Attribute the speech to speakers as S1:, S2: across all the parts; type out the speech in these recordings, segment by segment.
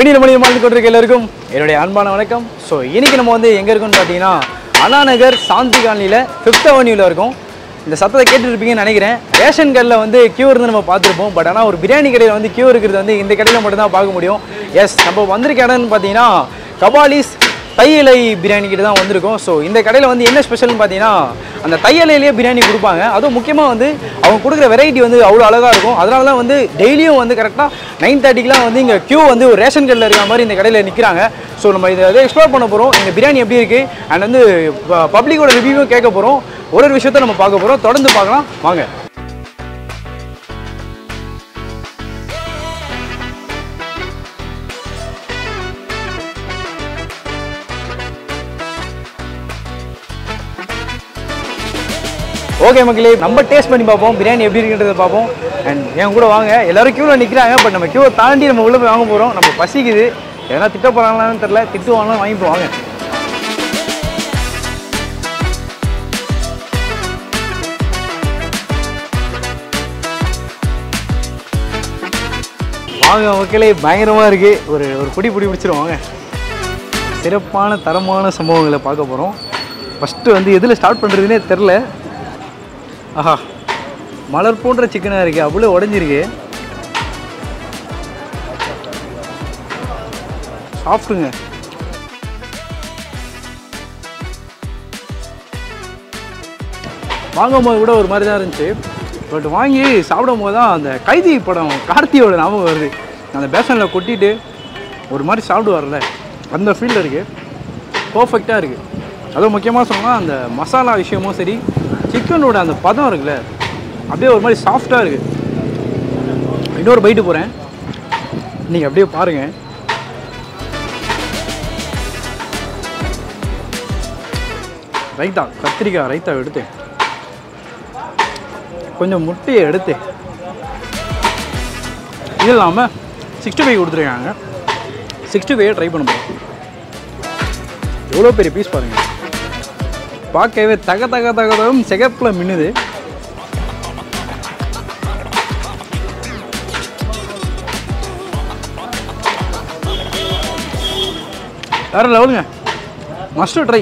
S1: தேநீர் மொழி வாழ்ந்து கொண்டிருக்க எல்லாருக்கும் என்னுடைய அன்பான வணக்கம் ஸோ இன்னைக்கு நம்ம வந்து எங்கே இருக்கோம்னு பார்த்தீங்கன்னா அண்ணா நகர் சாந்தி காலனியில் ஃபிஃப்த் அவென்யூவில் இருக்கோம் இந்த சத்தத்தை கேட்டுருப்பீங்கன்னு நினைக்கிறேன் ரேஷன் கடையில் வந்து கியூ இருந்து நம்ம பார்த்துருப்போம் பட் ஆனால் ஒரு பிரியாணி கடையில் வந்து கியூ இருக்கிறது வந்து இந்த கடையில் மட்டும்தான் பார்க்க முடியும் எஸ் நம்ம வந்திருக்க இடம்னு பார்த்தீங்கன்னா கபாலிஸ் தையலை பிரியாணி கிட்ட தான் வந்திருக்கோம் ஸோ இந்த கடையில் வந்து என்ன ஸ்பெஷல்னு பார்த்தீங்கன்னா அந்த தையலையிலேயே பிரியாணி கொடுப்பாங்க அதுவும் முக்கியமாக வந்து அவங்க கொடுக்குற வெரைட்டி வந்து அவ்வளோ அழகாக இருக்கும் அதனால தான் வந்து டெய்லியும் வந்து கரெக்டாக நைன் தேர்ட்டிக்கெலாம் வந்து இங்கே கியூ வந்து ஒரு ரேஷன் கடையில் இருக்கிற மாதிரி இந்த கடையில் நிற்கிறாங்க ஸோ நம்ம இதை வந்து எக்ஸ்ப்ளோர் பண்ண போகிறோம் இந்த பிரியாணி எப்படி இருக்குது அண்ட் வந்து பப்ளிக்கோட ரிவ்யூவும் கேட்க போகிறோம் ஒரு ஒரு விஷயத்த நம்ம பார்க்க போகிறோம் தொடர்ந்து பார்க்கலாம் வாங்க ஓகே மக்களே நம்ம டேஸ்ட் பண்ணி பார்ப்போம் பிரியாணி எப்படி இருக்குன்றதை பார்ப்போம் அண்ட் என் கூட வாங்க எல்லாரும் க்யூவில் நிற்கிறாங்க பட் நம்ம க்யூவை தாண்டி நம்ம உள்ளே போய் வாங்க போகிறோம் நம்ம பசிக்குது எதனா திட்ட போகிறாங்களான்னு தெரில திட்டு வாங்கலாம் வாங்கிட்டு வாங்க வாங்க மக்களே பயங்கரமாக இருக்குது ஒரு ஒரு பிடி பிடி பிடிச்சிரும் வாங்க சிறப்பான தரமான சம்பவங்களை பார்க்க போகிறோம் ஃபஸ்ட்டு வந்து எதில் ஸ்டார்ட் பண்ணுறதுனே தெரில ஆஹா மலர் போன்ற சிக்கனாக இருக்குது அவ்வளோ உடஞ்சிருக்கு சாப்பிடுங்க வாங்கும் போது கூட ஒரு மாதிரி தான் இருந்துச்சு பட் வாங்கி சாப்பிடும் போது தான் அந்த கைதி படம் கார்த்தியோட ஞாபகம் வருது அந்த பேசனில் கொட்டிட்டு ஒரு மாதிரி சாப்பிடுவார்ல அந்த ஃபீல்டில் இருக்குது பர்ஃபெக்டாக இருக்குது அதுவும் முக்கியமாக சொன்னால் அந்த மசாலா விஷயமும் சரி சிக்கனோட அந்த பதம் இருக்குல்ல அப்படியே ஒரு மாதிரி சாஃப்டாக இருக்குது இன்னொரு பைட்டு போகிறேன் நீங்கள் அப்படியே பாருங்கள் ரைத்தா கத்திரிக்காய் ரைத்தா எடுத்து கொஞ்சம் முட்டையை எடுத்து இது இல்லாமல் சிக்ஸ்டி ஃபைவ் கொடுத்துருக்காங்க சிக்ஸ்டி ஃபைவ் ட்ரை பண்ண போகிறோம் எவ்வளோ பெரிய பீஸ் பாருங்கள் பார்க்கவே தக தக தகதம் சிகப்பில் மின்னுது வேற லெவலுங்க மஸ்ட் ட்ரை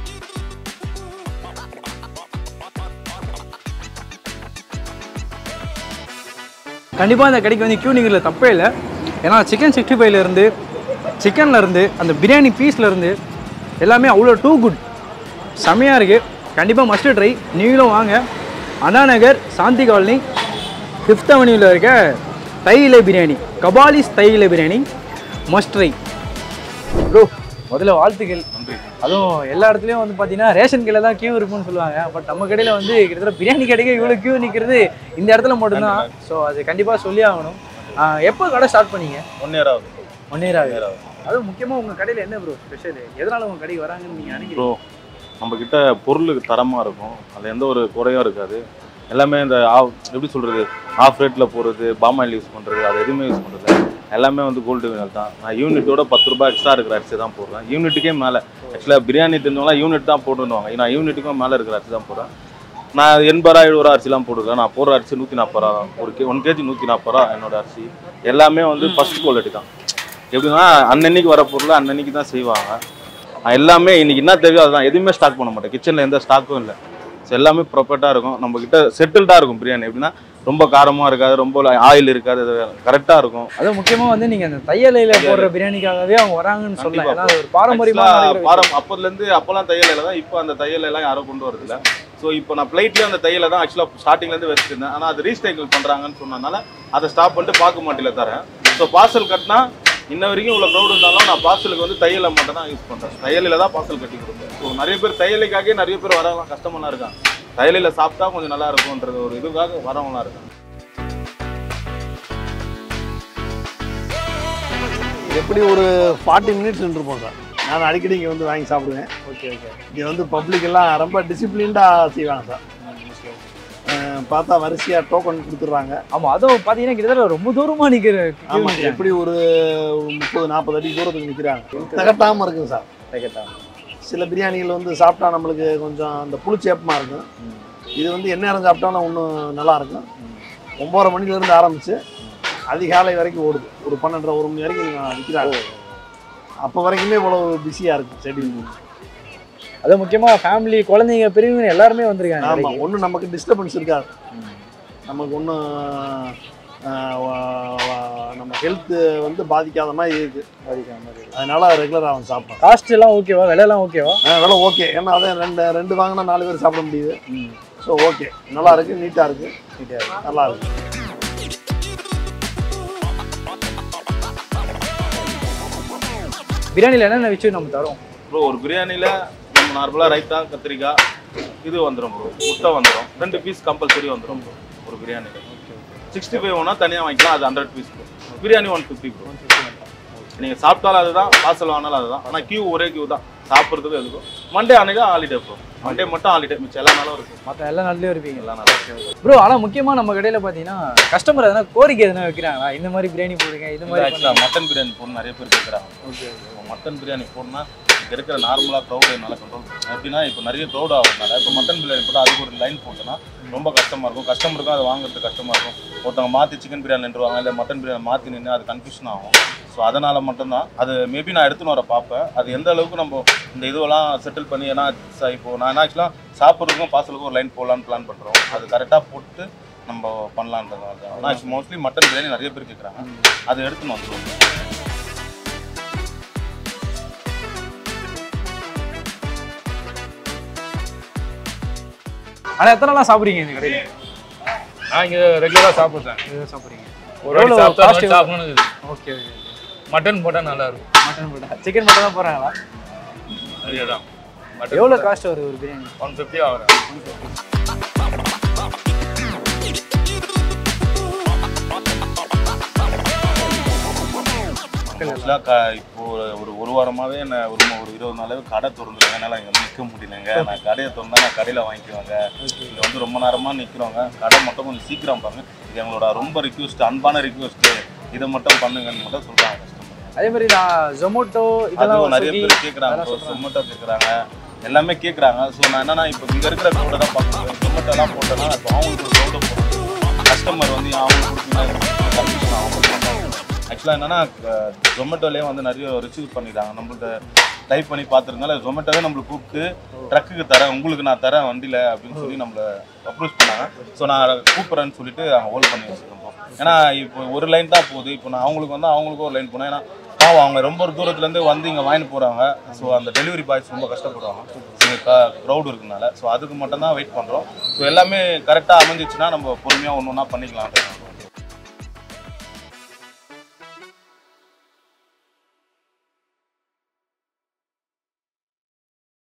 S1: கண்டிப்பாக இந்த கடைக்கு வந்து கியூ நிற்கிறதுல தப்பே இல்லை ஏன்னா சிக்கன் சிக்ஸ்டி ஃபைவ்லேருந்து சிக்கன்லேருந்து அந்த பிரியாணி பீஸ்லேருந்து எல்லாமே அவ்வளோ டூ குட் செமையாக இருக்குது கண்டிப்பாக மஸ்ட் ட்ரை நீங்களும் வாங்க அண்ணா நகர் சாந்தி காலனி ஃபிஃப்த் அவென்யூவில் இருக்க தையில பிரியாணி கபாலிஸ் தையில பிரியாணி மஸ்ட் ட்ரை ப்ரோ முதல்ல வாழ்த்துக்கள் அதுவும் எல்லா இடத்துலையும் வந்து பார்த்தீங்கன்னா ரேஷன் கடையில் தான் கியூ இருக்கும்னு சொல்லுவாங்க பட் நம்ம கடையில் வந்து கிட்டத்தட்ட பிரியாணி கடைக்கு இவ்வளோ கியூ நிற்கிறது இந்த இடத்துல மட்டும்தான் ஸோ அது கண்டிப்பாக சொல்லி ஆகணும் ஆஹ் எப்போ கடை ஸ்டார்ட் பண்ணீங்க
S2: ஒன் இயர் ஆகுது
S1: ஒன் இயர் ஆகுது அதுவும் முக்கியமாக உங்கள் கடையில் என்ன ப்ரோ ஸ்பெஷல் எதனால உங்கள் கடைக்கு வராங்கன்னு நீங்கள் நினைக்கிறீங்க
S2: ப்ரோ நம்ம கிட்ட பொருள் தரமாக இருக்கும் அதில் எந்த ஒரு குறையும் இருக்காது எல்லாமே இந்த ஆஃப் எப்படி சொல்கிறது ஆஃப் ரேட்டில் போகிறது பாம் ஆயில் யூஸ் பண்ணுறது அது எதுவுமே யூஸ் பண்ணுறது எல்லாமே வந்து கோல்டு வினர் தான் நான் யூனிட்டோட பத்து ரூபாய் எக்ஸ்ட்ரா இருக்கிற அரிசி தான் போடுறேன் யூனிட்டுக்கே மேலே ஆக்சுவலாக பிரியாணி தெரிஞ்சவங்களாம் யூனிட் தான் போட்டுருவாங்க நான் யூனிட்டுக்கும் மேலே இருக்கிற அரிசி தான் போடுறேன் நான் எண்பது ரூபா எழுபது ரூபா அரிசிலாம் போட்டுருக்கேன் நான் போடுற அரிசி நூற்றி நாற்பது ரூபா தான் ஒரு கே ஒன் கேஜி நூற்றி நாற்பது ரூபா என்னோட அரிசி எல்லாமே வந்து ஃபஸ்ட் குவாலிட்டி தான் எப்படின்னா அன்னன்னைக்கு வர பொருள் அன்னன்னைக்கு தான் செய்வாங்க நான் எல்லாமே இன்னைக்கு என்ன தேவையோ அதுதான் எதுவுமே ஸ்டாக் பண்ண மாட்டேன் கிச்சனில் எந்த ஸ்டாக்கும் இல்லை ஸோ எல்லாமே ப்ராப்பர்ட்டாக இருக்கும் நம்ம கிட்ட செட்டில்டாக இருக்கும் பிரியாணி எப்படின்னா ரொம்ப காரமாக இருக்காது ரொம்ப ஆயில் இருக்காது கரெக்டாக இருக்கும்
S1: அதுவும் முக்கியமாக வந்து நீங்கள் அந்த தையலையில் போடுற பிரியாணிக்காகவே அவங்க வராங்கன்னு சொல்லலாம்
S2: கண்டிப்பா.
S1: ஏன்னா அது ஒரு பாரம்பரியமாக
S2: Actually,
S1: நடக்கிற விஷயம்.
S2: பாரம் அப்போதுலேருந்து அப்போல்லாம் தையல் தான் இப்போ அந்த தையல் எல்லாம் யாரும் கொண்டு வரதில்ல ஸோ இப்போ நான் பிளைட்லேயே அந்த தையலை தான் ஆக்சுவலாக ஸ்டார்டிங்லேருந்து வச்சுருந்தேன் ஆனால் அது ரீசைக்கிள் பண்ணுறாங்கன்னு சொன்னதுனால அதை ஸ்டாப் பண்ணிட்டு பாக்கு மாட்டியில் தரேன் ஸோ பார்சல் கட்டினா இன்ன வரைக்கும் இவ்வளோ க்ரௌட் இருந்தாலும் நான் பார்சலுக்கு வந்து தையலை மட்டும் தான் யூஸ் பண்ணுறேன் தையலில் தான் பார்சல் கட்டி கொடுப்பேன் ஸோ நிறைய பேர் தையலுக்காகவே நிறைய பேர் வரவங்க கஷ்டமெல்லாம் இருக்காங்க தையலில் சாப்பிட்டா கொஞ்சம் நல்லா இருக்கும்ன்றது ஒரு இதுக்காக வரவங்களாம் இருக்காங்க
S3: எப்படி ஒரு ஃபார்ட்டி மினிட்ஸ் நின்றுப்போம் சார் நான் அடிக்கடி இங்கே வந்து வாங்கி சாப்பிடுவேன்
S1: ஓகே ஓகே
S3: இங்கே வந்து பப்ளிக் எல்லாம் ரொம்ப டிசிப்ளின்டாக செய்வாங்க சார் அஹ் பார்த்தா வரிசையாக டோக்கன் கொடுத்துட்றாங்க
S1: ஆமாம் அதுவும் பார்த்தீங்கன்னா கிட்டத்தட்ட ரொம்ப தூரமாக நிற்கிற
S3: ஆமாம் எப்படி ஒரு முப்பது நாற்பது அடி தூரத்துக்கு நிற்கிறாங்க தகட்டாமல் இருக்குங்க சார் சில பிரியாணிகள் வந்து சாப்பிட்டா நம்மளுக்கு கொஞ்சம் அந்த புளிச்சேப்பமாக இருக்கும் இது வந்து எந்நேரம் சாப்பிட்டாலும் இன்னும் நல்லா இருக்கும் ஒம்பதரை மணிலேருந்து ஆரம்பித்து அதிகாலை வரைக்கும் ஓடுது ஒரு பன்னெண்டரை ஒரு மணி வரைக்கும் விற்கிறாங்க அப்போ வரைக்குமே இவ்வளவு பிஸியாக இருக்கும் ஷெட்யூல்
S1: அது முக்கியமா ஃபேமிலி குழந்தைங்க பெரியவங்க எல்லாருமே வந்திருக்காங்க
S3: ஆமாம்
S1: கடைக்கு.
S3: ஒன்றும் நமக்கு டிஸ்டர்பன்ஸ் இருக்காது நமக்கு ஒன்றும் நம்ம ஹெல்த்து வந்து பாதிக்காத மாதிரி இருக்கு அதனால ரெகுலராக அவன் சாப்பிட்றான்
S1: காஸ்ட் எல்லாம் ஓகேவா விலை எல்லாம் ஓகேவா
S3: விலை ஓகே ஏன்னா அதான் ரெண்டு ரெண்டு வாங்கினா நாலு பேர் சாப்பிட முடியுது ஸோ ஓகே நல்லா இருக்கு நீட்டாக இருக்கு நல்லா இருக்கு
S1: பிரியாணில என்னென்ன விஷயம் நம்ம தரோம்
S2: ப்ரோ ஒரு பிரியாணியில் நம்ம நார்மலாக ரைத்தா கத்திரிக்காய் இது வந்துடும் ப்ரோ முட்டை வந்துடும் ரெண்டு பீஸ் கம்பல்சரி வந்துடும் ப்ரோ ஒரு பிரியாணியில் சிக்ஸ்டி ஃபைவ் ஒன்றா தனியாக வாங்கிக்கலாம் அது hundred piece bro biryani one fifty bro நீங்கள் சாப்பிட்டாலும் அதுதான் பார்சல் வாங்கினாலும் அதுதான் ஆனால் கியூ ஒரே கியூ தான் சாப்பிட்றதுக்கு எதுக்கும் மண்டே அன்னைக்கு ஹாலிடே ப்ரோ மண்டே மட்டும் ஹாலிடே மிச்சம் எல்லா நாளும் இருக்கும்
S1: மற்ற எல்லா நாள்லயும் இருப்பீங்க
S2: எல்லா நாளும்
S1: ப்ரோ ஆனா முக்கியமா நம்ம கடையில பாத்தீங்கன்னா கஸ்டமர் எதனா கோரிக்கை எதனா வைக்கிறாங்களா இந்த மாதிரி பிரியாணி போடுங்க இந்த மாதிரி
S2: ஆக்சுவலாக மட்டன் பிரியாணி போடணும் நிறைய பேர் கேட்குறாங்க இப்போ மட்டன் பிரியாணி போடணும்னா இங்கே இருக்கிற நார்மலாக க்ரௌட் என்னால் கண்ட்ரோல் எப்படின்னா இப்போ நிறைய க்ரௌட் ஆகுறதுனால இப்போ மட்டன் பிரியாணி போட்டால் அதுக்கு ஒரு லைன் போட்டோன்னா ரொம்ப கஷ்டமாக இருக்கும் கஸ்டமருக்கும் அதை வாங்குறது கஷ்டமாக இருக்கும் ஒருத்தவங்க மாற்றி சிக்கன் பிரியாணி நின்றுவாங்க இல்லை மட்டன் பிரியாணி மாற்றி நின்று அது கன்ஃபியூஷன் ஆகும் ஸோ அதனால் மட்டும்தான் அது மேபி நான் எடுத்துன்னு வர பார்ப்பேன் அது எந்த அளவுக்கு நம்ம இந்த இதுவெல்லாம் செட்டில் பண்ணி ஏன்னா ச- இப்போ நான் ஆக்சுவலாக சாப்பிட்றதுக்கும் பார்சலுக்கும் ஒரு லைன் போடலான்னு பிளான் பண்ணுறோம் அது கரெக்டாக போட்டு நம்ம பண்ணலான்றதுனால தான் ஆனால் மோஸ்ட்லி மட்டன் பிரியாணி நிறைய பேர் கேட்குறாங்க அதை எடுத்துன்னு வந்துடுவோம்
S1: ஆனா எத்தனை நாளா சாப்பிடுறீங்க இந்த கடையில
S4: நான் இங்கே ரெகுலராக சாப்பிட்றேன்
S1: எவ்வளவு சாப்பிடுறீங்க
S4: ஒரு வாட்டி
S1: எவ்வளவு
S4: சாப்பிட்டா
S1: cost
S4: இன்னொரு சாப்பிடணும் இருக்குது.
S1: ஓகே
S4: மட்டன் போட்டால் நல்லா இருக்கும்
S1: மட்டன் போட்டா சிக்கன் மட்டும் தான் போறாங்களா
S4: அதேதான் மட்டன்
S1: எவ்வளவு காஸ்ட் வருது ஒரு பிரியாணி
S4: ஒன் ஃபிஃப்டி ஆகிறேன்
S2: ஆக்சுவலாக க இப்போ ஒரு ஒரு ஒரு வாரமாகவே என்ன ஒரு ம- ஒரு இருபது நாளாவே கடை திறந்துருக்கேன் என்னால் இங்கே நிற்க முடியலங்க நான் கடையை திறந்தா நான் கடையில் வாங்கிக்குவாங்க இங்கே வந்து ரொம்ப நேரமாக நிற்கிறவங்க கடை மட்டும் கொஞ்சம் சீக்கிரம் பாருங்க இது எங்களோட ரொம்ப ரிக்வெஸ்ட் அன்பான ரிக்வெஸ்ட்டு இதை மட்டும் பண்ணுங்கன்னு மட்டும் சொல்கிறாங்க கஸ்டமர்
S1: அதே மாதிரி நான் ஜொமேட்டோ இதெல்லாம்
S2: அதுவும் நிறைய
S1: Swiggy,
S2: பேர் கேட்குறாங்க சொமேட்டோ கேட்குறாங்க எல்லாமே கேட்குறாங்க ஸோ நான் என்னன்னா இப்போ இங்கே இருக்கிற க்ரௌடை தான் பார்க்குறேன் சொமேட்டோலாம் போட்டேன்னா இப்போ அவங்களுக்கு ஒரு க்ரௌடை போடுறது கஸ்டமர் வந்து அவங்களுக்கு கொடுத்தீங்கன்னா கன்ஃபியூஷன் ஆகும் ஆக்சுவலாக என்னன்னா ஜொமேட்டோலேயே வந்து நிறைய ரிசீவ் பண்ணிடுறாங்க நம்மள்ட்ட டைப் பண்ணி பார்த்துருந்தால ஜொமேட்டோவே நம்மளுக்கு கூப்பிட்டு ட்ரக்குக்கு தரேன் உங்களுக்கு நான் தரேன் வண்டியில் அப்படின்னு சொல்லி நம்மளை அப்ரோச் பண்ணாங்க ஸோ நான் கூப்பிட்றேன்னு சொல்லிட்டு அங்கே ஹோல்ட் பண்ணி வச்சுருக்கோம் ஏன்னா இப்போ ஒரு லைன் தான் போகுது இப்போ நான் அவங்களுக்கு வந்து அவங்களுக்கும் ஒரு லைன் போனேன் ஏன்னா பாவம் அவங்க ரொம்ப ஒரு தூரத்துலேருந்து வந்து இங்கே வாங்கிட்டு போகிறாங்க ஸோ அந்த டெலிவரி பாய்ஸ் ரொம்ப கஷ்டப்படுவாங்க இங்கே க்ரௌடு இருக்கனால ஸோ அதுக்கு மட்டும் தான் வெயிட் பண்ணுறோம் ஸோ எல்லாமே கரெக்டாக அமைஞ்சிச்சுன்னா நம்ம பொறுமையாக ஒன்று ஒன்றா பண்ணிக்கலாம்